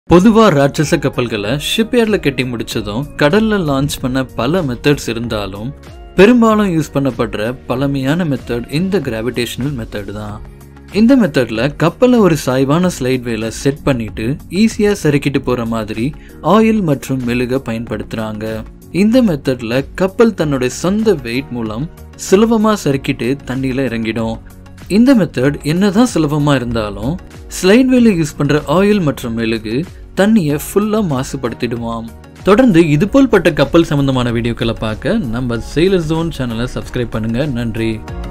பொதுவா ராட்சச கப்பல்களை ஷிப்யார்ட்ல கட்டி முடிச்சதும் கடல்ல லான்ச் பண்ண பல மெத்தட்ஸ் இருந்தாலும் பெரும்பாலும் யூஸ் பண்ணப்படுற பழமையான மெத்தட் இந்த கிராவிடேஷனல் மெத்தட் தான் இந்த மெத்தட்ல கப்பலை ஒரு சாய்வான ஸ்லைட் வேல செட் பண்ணிட்டு ஈஸியா சறுக்கிட்டு போற மாதிரி ஆயில் மற்றும் மெழுக பயன்படுத்துறாங்க இந்த மெத்தட்ல கப்பல் தன்னுடைய சொந்த வெயிட் மூலம் சுலபமா சறுக்கிட்டு தண்ணியில இறங்கிடும் இந்த மெத்தட் என்னதான் சுலபமா இருந்தாலும் ஸ்லைட் வேல யூஸ் பண்ற ஆயில் மற்றும் மெழுகு தண்ணியை ஃபுல்லா மாசுபடுத்திடுவாம் தொடர்ந்து இதுபோல் பட்ட கப்பல் சம்பந்தமான வீடியோக்களை பார்க்க நம்ம செயலர் ஜோன் சேனலை சப்ஸ்கிரைப் பண்ணுங்க நன்றி